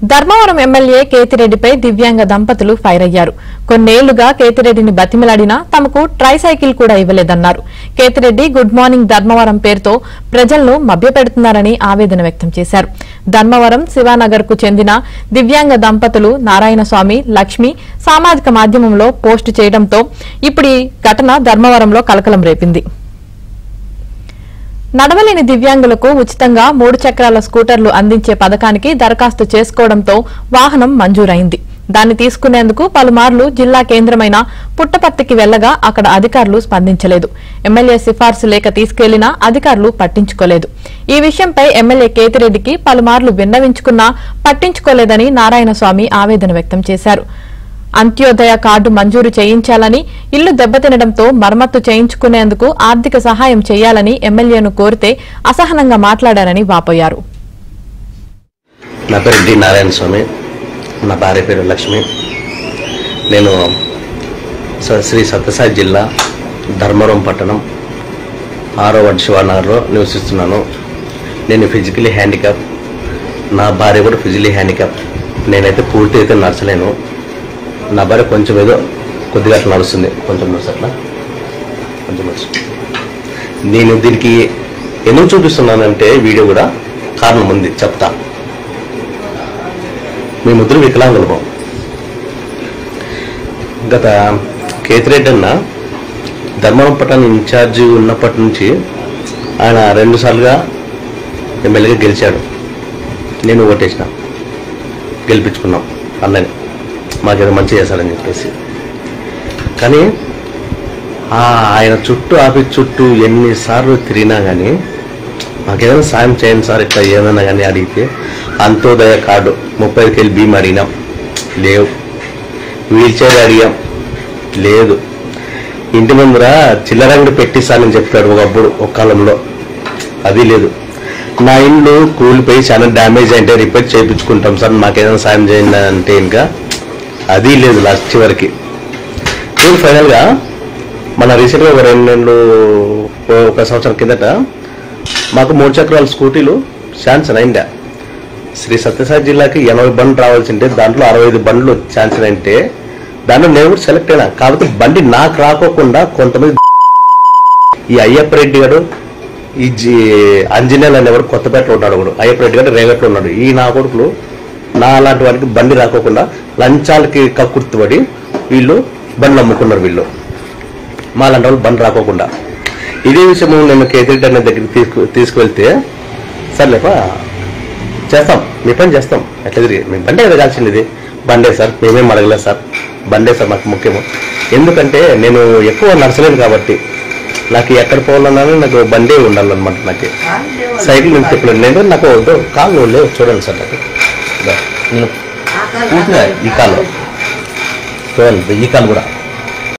Dharmavaram MLA కేతిరెడ్డిపై దివ్యాంగ దంపతులు fire అయ్యారు కొన్నేళ్లుగా కేతిరెడ్డిని బతిమిలాడినా తమకు ట్రైసైకిల్ కూడా ఇవ్వలేదన్నారు కేతిరెడ్డి గుడ్ మార్నింగ్ ధర్మవరం పేరుతో ప్రజలను మభ్యపెడుతున్నారని ఆవేదన వ్యక్తం చేశారు ధర్మవరం శివానగర్ కు చెందిన దివ్యాంగ దంపతులు నారాయణస్వామి లక్ష్మి సామాజిక మాధ్యమంలో పోస్టు చేయడంతో ఇప్పుడు ఈ ఘటన ధర్మవరంలో కలకలం రేపింది నడవలేని దివ్యాంగులకు ఉచితంగా మూడు చక్రాల స్కూటర్లు అందించే పథకానికి దరఖాస్తు చేసుకోవడంతో వాహనం మంజూరైంది దాన్ని తీసుకునేందుకు పలుమార్లు జిల్లా కేంద్రమైన పుట్టపర్తికి వెళ్లగా అక్కడ అధికారులు స్పందించలేదు ఎమ్మెల్యే సిఫార్సు లేఖ తీసుకెళ్లినా అధికారులు పట్టించుకోలేదు ఈ విషయంపై ఎమ్మెల్యే కేతిరెడ్డికి పలుమార్లు విన్నవించుకున్నా పట్టించుకోలేదని నారాయణస్వామి ఆవేదన వ్యక్తం చేశారు అంత్యోదయ కార్డు మంజూరు చేయించాలని ఇల్లు దెబ్బతినడంతో మరమ్మత్తు చేయించుకునేందుకు ఆర్థిక సహాయం చేయాలని ఎమ్మెల్యేను కోరితే అసహనంగా మాట్లాడారని వాపోయారు నా పేరు డి నారాయణ స్వామి నా భార్య పేరు లక్ష్మి నేను స- శ్రీ సత్యసాయి జిల్లా ధర్మవరం పట్టణం ఆరో వార్డు శివానగర్లో నివసిస్తున్నాను నేను ఫిజికలీ హ్యాండిక్యాప్ నా భార్య కూడా ఫిజికలీ హ్యాండిక్యాప్ నేనైతే పూర్తి అయితే నడచలేను నా భార్య కొంచెం ఏదో కొద్దిగా అట్లా నడుస్తుంది కొంచెం నడుస్తుంది అట్లా కొంచెం నడుస్తుంది నేను దీనికి ఎందుకు చూపిస్తున్నానంటే వీడియో కూడా కారణం ఉంది చెప్తా మీ ముద్ర వికలాంగులము గత కేతిరెడ్డి అన్న ధర్మవరం పట్టణ ఇన్ఛార్జి ఉన్నప్పటి నుంచి ఆయన రెండు సార్లుగా ఎమ్మెల్యేగా గెలిచాడు నేను ఓటేసిన గెలిపించుకున్నాం అన్నని మాకేదో మంచి చేశాడని చెప్పేసి కానీ ఆ ఆయన చుట్టూ ఆఫీస్ చుట్టూ ఎన్నిసార్లు తిరిగినా కానీ మాకేదైనా సాయం చేయండి సార్ ఇట్లా ఏదైనా కానీ అడిగితే అంత్యోదయ కార్డు ముప్పై ఐదుకి వెళ్ళి భీమా అడిగినాం లేవు వీల్ చైర్ అడిగాం లేదు ఇంటి ముందర చిల్లరంగడి పెట్టిస్తానని చెప్పాడు ఒకప్పుడు ఒక కాలంలో అది లేదు నా ఇల్లు కూలిపోయి చాలా డ్యామేజ్ అంటే రిపేర్ చేయించుకుంటాం సార్ మాకేదైనా సాయం చేయండి అంటే ఇంకా అది లేదు లాస్ట్ చివరికి ఇప్పుడు ఫైనల్గా మన రీసెంట్గా ఒక రెండు నెలలు ఓ- ఒక సంవత్సరం కిందట మాకు మూడు చక్రాల స్కూటీలు శాంక్షన్ అయిందా శ్రీ సత్యసాయి జిల్లాకి ఎనభై బండ్లు రావాల్సి ఉంటే దాంట్లో అరవై ఐదు బండ్లు శాంక్షన్ అంటే దాంట్లో నేను కూడా సెలెక్ట్ అయినా కాబట్టి బండి నాకు రాకోకుండా కొంతమంది ఈ అయ్యప్ప రెడ్డి గారు ఈ జి అంజనేయులు అనేవాడు కొత్తపేటలో ఉన్నాడు ఒకడు అయ్యప్ప రెడ్డి గారు రేగట్లో ఉన్నాడు ఈ నా కొడుకులు నా అలాంటి వారికి బండి రాకోకుండా లంచాలకి కక్కుర్తిపడి వీళ్ళు బండ్లు అమ్ముకున్నారు వీళ్ళు మా లాంటి వాళ్ళు బండి రాకోకుండా ఇదే విషయం నేను కేతిరెడ్డి అనే దగ్గరికి తీసుకు తీసుకువెళ్తే సర్లేపా చేస్తాం మీ పని చేస్తాం ఎట్లా తిరిగి మీ బండే ఎదగాల్సింది ఇది బండే సార్ మేమేం అడగలేదు సార్ బండే సార్ మాకు ముఖ్యము ఎందుకంటే నేను ఎక్కువ నడచలేను కాబట్టి నాకు ఎక్కడ పోవాలన్నా నాకు బండే ఉండాలన్నమాట నాకు సైకిల్ నుంచి తిప్పలేదు నేను నాకు వద్దు కాళ్ళు లేవు చూడండి సార్ నాకు ఇదో, నేను పూర్తిగా ఈ కాలు చూడండి ఈ కాలు కూడా